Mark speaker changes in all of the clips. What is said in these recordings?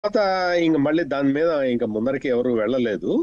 Speaker 1: తర్వాత ఇంక మళ్ళీ దాని మీద ఇంకా ముందరికి ఎవరు వెళ్ళలేదు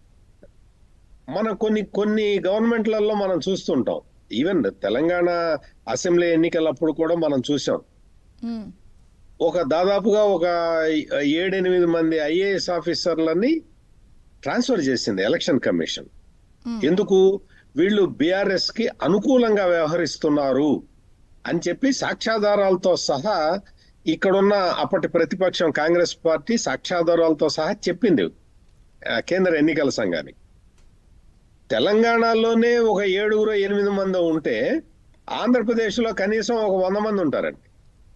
Speaker 1: మనం కొన్ని కొన్ని గవర్నమెంట్లలో మనం చూస్తుంటాం ఈవెన్ తెలంగాణ అసెంబ్లీ ఎన్నికలప్పుడు కూడా మనం చూసాం
Speaker 2: ఉమ్,
Speaker 1: ఒక దాదాపుగా ఒక ఏడెనిమిది మంది ఐఏఎస్ ఆఫీసర్లని ట్రాన్స్ఫర్ చేసింది ఎలక్షన్ కమిషన్
Speaker 2: ఉమ్,
Speaker 1: ఎందుకు వీళ్ళు బీఆర్ఎస్ కి అనుకూలంగా వ్యవహరిస్తున్నారు అని చెప్పి సాక్ష్యాధారాలతో సహా ఇక్కడున్న అప్పటి ప్రతిపక్షం కాంగ్రెస్ పార్టీ సాక్ష్యాధారాలతో సహా చెప్పింది ఆ, కేంద్ర ఎన్నికల సంఘానికి తెలంగాణలోనే ఒక ఏడుగురు ఎనిమిది మంది ఉంటే ఆంధ్రప్రదేశ్లో కనీసం ఒక వంద మంది ఉంటారండి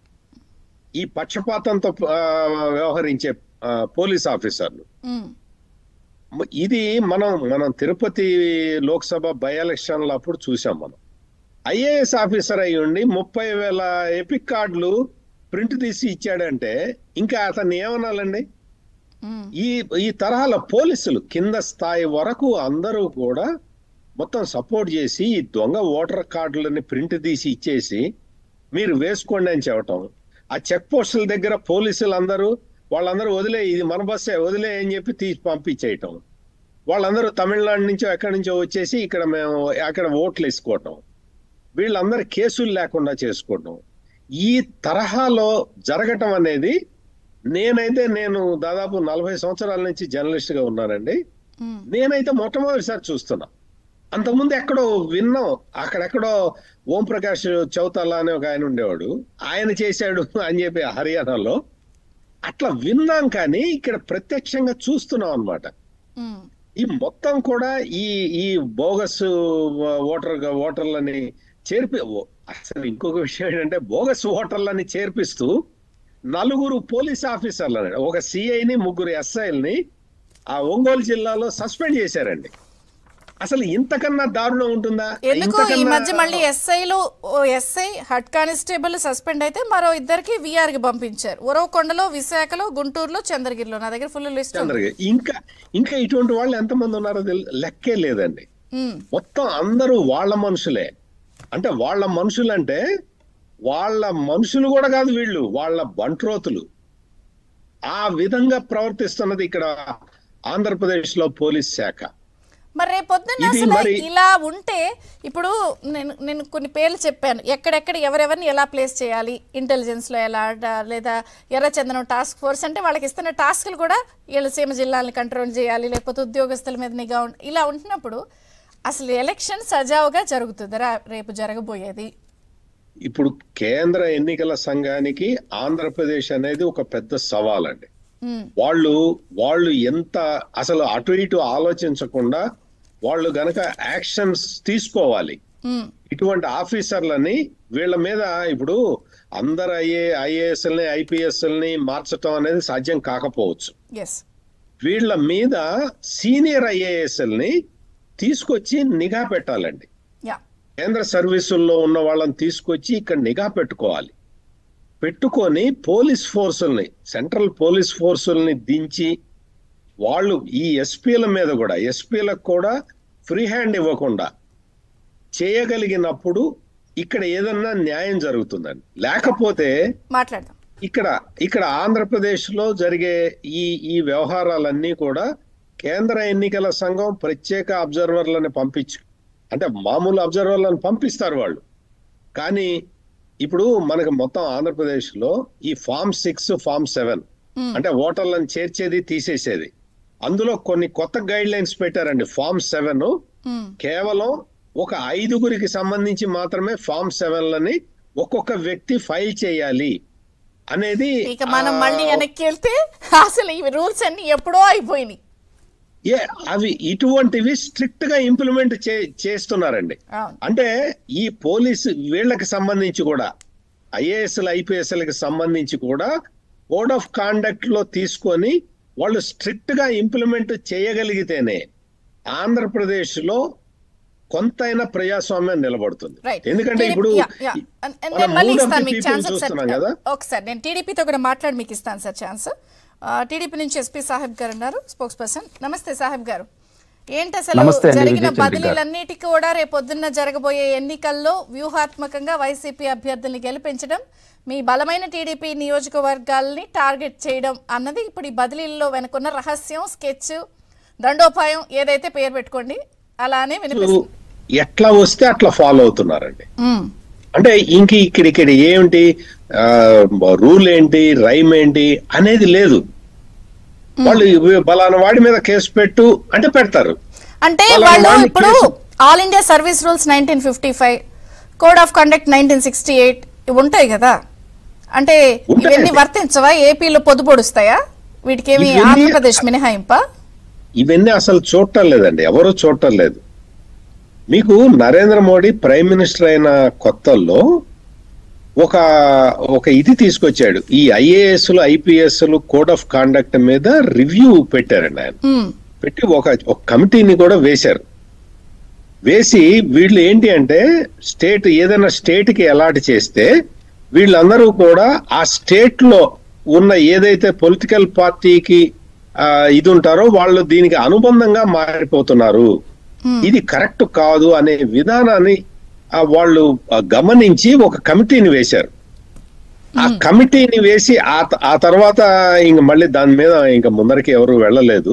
Speaker 1: ఈ పక్షపాతంతో ఆ, వ్యవహరించే ఆ, పోలీస్ ఆఫీసర్లు
Speaker 2: ఉమ్,
Speaker 1: మ- ఇది మనం మనం తిరుపతి లోక్సభ బై ఎలక్షన్ల అప్పుడు చూసాం మనం ఐఏఎస్ ఆఫీసర్ అయి ఉండి ముప్పై వేల ఎపిక్ కార్డులు ప్రింట్ తీసి ఇచ్చాడంటే ఇంకా అతన్ని ఏమనాలండి
Speaker 2: ఉమ్,
Speaker 1: ఈ ఈ తరహాల పోలీసులు కింద స్థాయి వరకు అందరూ కూడా మొత్తం సపోర్ట్ చేసి ఈ దొంగ ఓటర్ కార్డులని ప్రింట్ తీసి ఇచ్చేసి మీరు వేసుకోండి అని చెప్పటం ఆ చెక్ పోస్టుల దగ్గర పోలీసులు అందరూ వాళ్ళందరూ వదిలే ఇది మన బస్సే వదిలే అని చెప్పి తీసి పంపించేయటం వాళ్ళందరూ తమిళనాడు నుంచో ఎక్కడి నుంచో వచ్చేసి ఇక్కడ మేము అక్కడ ఓట్లు వేసుకోవటం వీళ్ళందరూ కేసులు లేకుండా చేసుకోవటం ఈ తరహాలో జరగటం అనేది నేనైతే నేను దాదాపు నలభై సంవత్సరాల నుంచి జర్నలిస్ట్ గా ఉన్నానండి
Speaker 2: ఉమ్,
Speaker 1: నేనైతే మొట్టమొదటిసారి చూస్తున్నా అంతకుముందు ఎక్కడో విన్నాం అక్కడెక్కడో ఓం ప్రకాష్ చౌతాలా అనే ఒక ఆయన ఉండేవాడు ఆయన చేశాడు అని చెప్పి హర్యానాలో అట్లా విన్నాం కానీ ఇక్కడ ప్రత్యక్షంగా చూస్తున్నాం అన్నమాట
Speaker 2: ఉమ్,
Speaker 1: ఈ మొత్తం కూడా ఈ ఈ బోగస్ ఓటర్ ఓటర్లని చేర్పి ఓ- అసలు ఇంకొక విషయం ఏంటంటే బోగస్ ఓటర్లని చేర్పిస్తూ నలుగురు పోలీస్ ఆఫీసర్లని ఒక సిఐని ముగ్గురు ఎస్ఐల్ని ఆ ఒంగోలు జిల్లాలో సస్పెండ్ చేశారండి అసలు ఇంతకన్నా దారుణం ఉంటుందా
Speaker 2: ఎందుకు ఈ
Speaker 1: ఇంతకన్నా-
Speaker 2: మధ్య మళ్ళీ ఎస్ఐలు ఎస్ఐ హెడ్ కానిస్టేబుల్ సస్పెండ్ అయితే మరో ఇద్దరికి విఆర్ కి పంపించారు ఉరవకొండలో విశాఖలో గుంటూరులో చంద్రగిరిలో నా దగ్గర ఫుల్ లిస్ట్ ఉంది
Speaker 1: చంద్రగిరి ఇంకా ఇంకా ఇటువంటి వాళ్ళు ఎంతమంది ఉన్నారో తెలి- లెక్కే లేదండి
Speaker 2: ఉమ్,
Speaker 1: మొత్తం అందరూ వాళ్ళ మనుషులే అంటే వాళ్ళ మనుషులంటే వాళ్ళ మనుషులు కూడా కాదు వీళ్ళు వాళ్ళ బంట్రోతులు ఆ విధంగా ప్రవర్తిస్తున్నది ఇక్కడ ఆంధ్రప్రదేశ్ లో పోలీస్ శాఖ
Speaker 2: మరి రేపొద్దున్న
Speaker 1: ఇది
Speaker 2: అసలు
Speaker 1: మరి-
Speaker 2: ఇలా ఉంటే ఇప్పుడు నేను నేను కొన్ని పేర్లు చెప్పాను ఎక్కడెక్కడ ఎవరెవరిని ఎలా ప్లేస్ చేయాలి ఇంటెలిజెన్స్ లో ఎలా డ- లేదా ఎర్రచందనం టాస్క్ ఫోర్స్ అంటే వాళ్ళకి ఇస్తున్న టాస్క్లు కూడా వీళ్ళ సీమ జిల్లాలను కంట్రోల్ చేయాలి లేకపోతే ఉద్యోగస్తుల మీద నిఘా ఉం- ఇలా ఉంటున్నప్పుడు అసలు ఎలక్షన్ సజావుగా జరుగుతుందిరా రేపు జరగబోయేది
Speaker 1: ఇప్పుడు కేంద్ర ఎన్నికల సంఘానికి ఆంధ్రప్రదేశ్ అనేది ఒక పెద్ద సవాల్ అండి
Speaker 2: ఉమ్,
Speaker 1: వాళ్ళు వాళ్ళు ఎంత అసలు అటు ఇటు ఆలోచించకుండా వాళ్ళు గనక యాక్షన్స్ తీసుకోవాలి
Speaker 2: ఉమ్,
Speaker 1: ఇటువంటి ఆఫీసర్లని వీళ్ళ మీద ఇప్పుడు అందరు ఐఏ ఐఏఎస్ఎల్ని ఐపీఎస్ఎల్ని మార్చటం అనేది సాధ్యం కాకపోవచ్చు
Speaker 2: ఎస్
Speaker 1: వీళ్ళ మీద సీనియర్ ఐఏఎస్ఎల్ని తీసుకొచ్చి నిఘా పెట్టాలండి
Speaker 2: యా
Speaker 1: కేంద్ర సర్వీసుల్లో ఉన్న వాళ్ళని తీసుకొచ్చి ఇక్కడ నిఘా పెట్టుకోవాలి పెట్టుకొని పోలీస్ ఫోర్సుల్ని సెంట్రల్ పోలీస్ ఫోర్సుల్ని దించి వాళ్ళు ఈ ఎస్పీల మీద కూడా ఎస్పీలకు కూడా ఫ్రీ హ్యాండ్ ఇవ్వకుండా చేయగలిగినప్పుడు ఇక్కడ ఏదన్నా న్యాయం జరుగుతుందండి లేకపోతే
Speaker 2: మాట్లాడదాం
Speaker 1: ఇక్కడ ఇక్కడ ఆంధ్రప్రదేశ్ లో జరిగే ఈ ఈ వ్యవహారాలన్నీ కూడా కేంద్ర ఎన్నికల సంఘం ప్రత్యేక అబ్జర్వర్లను పంపించు అంటే మామూలు అబ్జర్వర్లను పంపిస్తారు వాళ్ళు కానీ ఇప్పుడు మనకి మొత్తం ఆంధ్రప్రదేశ్ లో ఈ form six form seven
Speaker 2: um,
Speaker 1: అంటే ఓటర్లను చేర్చేది తీసేసేది అందులో కొన్ని కొత్త గైడ్ లైన్స్ పెట్టారండి ఫామ్ సెవెన్
Speaker 2: ఉమ్,
Speaker 1: కేవలం ఒక ఐదుగురికి సంబంధించి మాత్రమే ఫామ్ సెవెన్లని ఒక్కొక్క వ్యక్తి ఫైల్ చేయాలి అనేది
Speaker 2: ఇక మనం
Speaker 1: ఆ,
Speaker 2: మళ్ళీ వెనక్కి వెళ్తే అసలు ఈ రూల్స్ అన్ని ఎప్పుడో అయిపోయినాయి
Speaker 1: ఏ అవి ఇటువంటివి స్ట్రిక్ట్ గా ఇంప్లిమెంట్ చేస్తున్నారండి
Speaker 2: అవును
Speaker 1: అంటే ఈ పోలీసు వీళ్ళకి సంబంధించి కూడా ఐఏఎస్ఎల్ ఐపీఎస్ఎల్కి సంబంధించి కూడా కోడ్ ఆఫ్ కాండక్ట్ లో తీసుకొని వాళ్ళు స్ట్రిక్ట్ గా ఇంప్లిమెంట్ చేయగలిగితేనే ఆంధ్రప్రదేశ్ లో కొంతైనా ప్రజాస్వామ్యం నిలబడుతుంది
Speaker 2: రైట్
Speaker 1: ఎందుకంటే ఇప్పుడు
Speaker 2: యా, యా. అన్- అన్
Speaker 1: మన
Speaker 2: నేను మళ్ళీ
Speaker 1: mood of
Speaker 2: ఇస్తాను
Speaker 1: the
Speaker 2: మీకు
Speaker 1: people
Speaker 2: ఛాన్స్
Speaker 1: చూస్తున్నాం కదా
Speaker 2: ఒకసారి ఒకసారి నేను టీడీపీతో కూడా మాట్లాడి మీకు ఇస్తాను సార్ ఛాన్స్ టీడీపీ నుంచి ఎస్పీ సాహెబ్ గారు ఉన్నారు స్పోక్స్ పర్సన్ నమస్తే సాహెబ్ గారు ఏంటి అసలు
Speaker 3: నమస్తే అండి,
Speaker 2: జరిగిన
Speaker 3: విజయ్ చంద్రిక.
Speaker 2: బదిలీలన్నిటికీ కూడా రేపు పొద్దున్న జరగబోయే ఎన్నికల్లో వ్యూహాత్మకంగా వైసీపీ అభ్యర్థుల్ని గెలిపించడం మీ బలమైన టీడీపీ నియోజకవర్గాల్ని టార్గెట్ చేయడం అన్నది ఇప్పుడు ఈ బదిలీల్లో వెనుకున్న రహస్యం స్కెచ్ దండోపాయం ఏదైతే పేరు పెట్టుకోండి అలానే వినిపిస్తుంది
Speaker 1: ఎట్లా వస్తే అట్లా ఫాలో అవుతున్నారండి
Speaker 2: ఉమ్,
Speaker 1: అంటే ఇంక ఇక్కడ ఇక్కడ ఏమిటి రూల్ ఏంటి రైమ్ ఏంటి అనేది లేదు వాళ్ళు ఇవి బలానా వాడి మీద కేసు పెట్టు అంటే పెడతారు
Speaker 2: అంటే
Speaker 1: వాళ్ళ
Speaker 2: వాళ్ళు
Speaker 1: వాళ్ళని
Speaker 2: ఇప్పుడు
Speaker 1: case-
Speaker 2: all India service rules nineteen fifty five code of conduct nineteen sixty eight ఇవి ఉంటాయి కదా అంటే
Speaker 1: ఉంటాయండి.
Speaker 2: ఇవన్నీ వర్తించవా ఏపీలో పొద్దు పొడుస్తాయా వీటికి ఏమి
Speaker 1: ఇవన్నీ-
Speaker 2: ఆంధ్రప్రదేశ్ మినహాయింప
Speaker 1: ఇవన్నీ అసలు చూడటం లేదండి ఎవరు చూడటం లేదు మీకు నరేంద్ర మోడీ ప్రైమ్ మినిస్టర్ అయిన కొత్తల్లో ఒక ఒక ఇది తీసుకొచ్చాడు ఈ ఐఏఎస్లు ఐపీఎస్లు కోడ్ ఆఫ్ కాండక్ట్ మీద రివ్యూ పెట్టారండి ఆయన
Speaker 2: ఉమ్,
Speaker 1: పెట్టి ఒక ఒక కమిటీని కూడా వేశారు వేసి వీళ్ళు ఏంటి అంటే స్టేట్ ఏదైనా స్టేట్ కి అలాట్ చేస్తే వీళ్ళందరూ కూడా ఆ స్టేట్ లో ఉన్న ఏదైతే పొలిటికల్ పార్టీకి ఆ, ఇది ఉంటారో వాళ్ళు దీనికి అనుబంధంగా మారిపోతున్నారు ఇది కరెక్ట్ కాదు అనే విధానాన్ని ఆ, వాళ్ళు ఆ, గమనించి ఒక కమిటీని వేశారు ఆ కమిటీని వేసి ఆ త- ఆ తర్వాత ఇంక మళ్ళీ దాని మీద ఇంకా ముందరికి ఎవరు వెళ్ళలేదు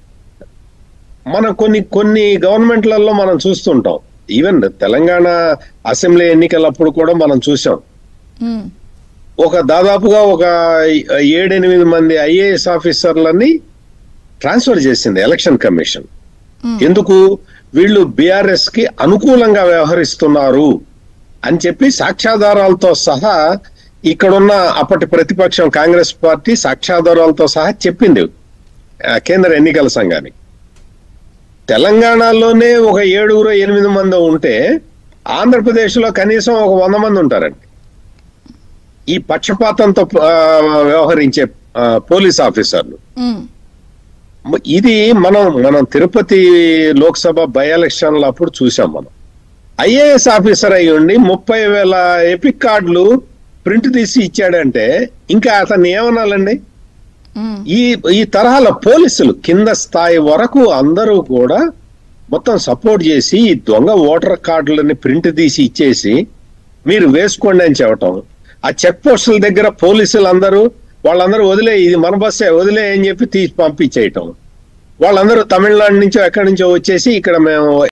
Speaker 1: మనం కొన్ని కొన్ని గవర్నమెంట్లలో మనం చూస్తుంటాం ఈవెన్ తెలంగాణ అసెంబ్లీ ఎన్నికలప్పుడు కూడా మనం చూసాం
Speaker 2: ఉమ్,
Speaker 1: ఒక దాదాపుగా ఒక ఏడెనిమిది మంది ఐఏఎస్ ఆఫీసర్లని ట్రాన్స్ఫర్ చేసింది ఎలక్షన్ కమిషన్
Speaker 2: Hmm.
Speaker 1: ఎందుకు వీళ్ళు బిఆర్ఎస్ కి అనుకూలంగా వ్యవహరిస్తున్నారు అని చెప్పి సాక్ష్యాధారాలతో సహా ఇక్కడున్న అప్పటి ప్రతిపక్షం కాంగ్రెస్ పార్టీ సాక్ష్యాధారాలతో సహా చెప్పింది ఆ, కేంద్ర ఎన్నికల సంఘానికి తెలంగాణలోనే ఒక ఏడుగురు ఎనిమిది మంది ఉంటే ఆంధ్రప్రదేశ్ లో కనీసం ఒక వంద మంది ఉంటారండి ఈ పక్షపాతంతో ఆ, వ్యవహరించే ఆ, పోలీస్ ఆఫీసర్లు
Speaker 2: ఉమ్,
Speaker 1: మ- ఇది మనం మనం తిరుపతి లోక్సభ బై ఎలక్షన్ల అప్పుడు చూసాం మనం ఐఏఎస్ ఆఫీసర్ అయి ఉండి ముప్పై వేల ఎపిక్ కార్డులు ప్రింట్ తీసి ఇచ్చాడంటే ఇంకా అతన్ని ఏమనాలండి
Speaker 2: ఉమ్,
Speaker 1: ఈ ఈ తరహాల పోలీసులు కింద స్థాయి వరకు అందరూ కూడా మొత్తం సపోర్ట్ చేసి ఈ దొంగ ఓటర్ కార్డులని ప్రింట్ తీసి ఇచ్చేసి మీరు వేసుకోండి అని చెప్పటం ఆ చెక్ పోస్టుల దగ్గర పోలీసులు అందరూ వాళ్ళందరూ వదిలే ఇది మన బస్సే వదిలే అని చెప్పి తీసి పంపించేయటం వాళ్ళందరూ తమిళనాడు నుంచో ఎక్కడి నుంచో వచ్చేసి ఇక్కడ మేము